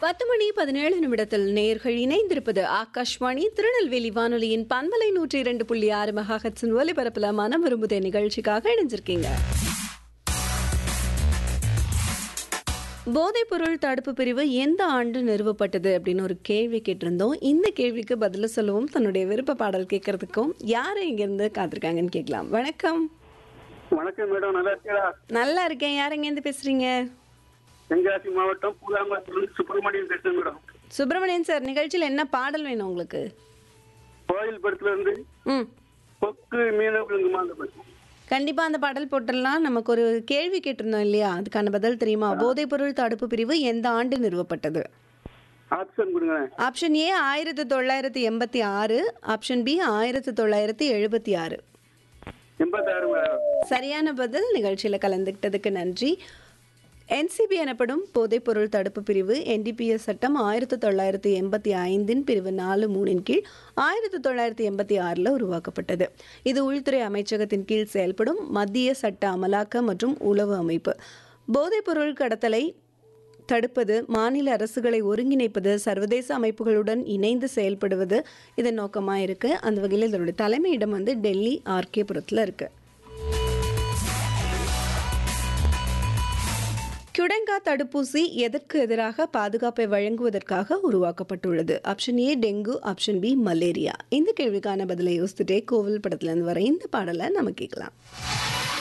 பத்து மணி பதினேழு நிமிடத்தில் நேர்கள் இணைந்திருப்பது ஆகாஷ்வாணி திருநெல்வேலி வானொலியின் பண்பலை நூற்றி இரண்டு புள்ளி ஆறு மெகாஹட்ஸின் ஒலிபரப்புல மனம் விரும்புதே நிகழ்ச்சிக்காக இணைஞ்சிருக்கீங்க போதைப்பொருள் தடுப்பு பிரிவு எந்த ஆண்டு நிறுவப்பட்டது அப்படின்னு ஒரு கேள்வி கேட்டிருந்தோம் இந்த கேள்விக்கு பதில் சொல்லவும் தன்னுடைய விருப்ப பாடல் கேட்கறதுக்கும் யாரை இங்கிருந்து காத்திருக்காங்கன்னு கேட்கலாம் வணக்கம் வணக்கம் மேடம் நல்லா இருக்கீங்களா நல்லா இருக்கேன் யார் எங்கேருந்து பேசுறீங்க தென்காசி மாவட்டம் பூலாங்குளத்திலிருந்து சுப்பிரமணியன் பேசுறேன் மேடம் சுப்பிரமணியன் சார் நிகழ்ச்சியில் என்ன பாடல் வேணும் உங்களுக்கு கோயில் படத்துல இருந்து ம் கொக்கு மீனவர்களுங்கம்மா அந்த படம். கண்டிப்பா அந்த பாடல் போட்டெல்லாம் நமக்கு ஒரு கேள்வி கேட்டிருந்தோம் இல்லையா அதுக்கான பதில் தெரியுமா போதைப்பொருள் தடுப்பு பிரிவு எந்த ஆண்டு நிறுவப்பட்டது ஆப்ஷன் கொடுங்களேன் ஆப்ஷன் ஏ ஆயிரத்தி தொள்ளாயிரத்தி எண்பத்தி ஆறு ஆப்ஷன் பி ஆயிரத்தி தொள்ளாயிரத்தி எழுபத்தி ஆறு எண்பத்தாறு மேடம் சரியான பதில் நிகழ்ச்சியில் கலந்துக்கிட்டதுக்கு நன்றி என்சிபி எனப்படும் போதைப்பொருள் தடுப்பு பிரிவு என்டிபிஎஸ் சட்டம் ஆயிரத்தி தொள்ளாயிரத்தி எண்பத்தி ஐந்தின் பிரிவு நாலு மூணின் கீழ் ஆயிரத்தி தொள்ளாயிரத்தி எண்பத்தி ஆறில் உருவாக்கப்பட்டது இது உள்துறை அமைச்சகத்தின் கீழ் செயல்படும் மத்திய சட்ட அமலாக்க மற்றும் உளவு அமைப்பு போதைப்பொருள் கடத்தலை தடுப்பது மாநில அரசுகளை ஒருங்கிணைப்பது சர்வதேச அமைப்புகளுடன் இணைந்து செயல்படுவது இதன் நோக்கமாக இருக்குது அந்த வகையில் இதனுடைய தலைமையிடம் வந்து டெல்லி ஆர்கேபுரத்தில் இருக்குது கியுடெங்கா தடுப்பூசி எதற்கு எதிராக பாதுகாப்பை வழங்குவதற்காக உருவாக்கப்பட்டுள்ளது option A dengue option B malaria இந்த கேள்விக்கான பதிலை யோசித்துட்டே கோவில் படத்துல இருந்து வர இந்த பாடலை நம்ம கேட்கலாம்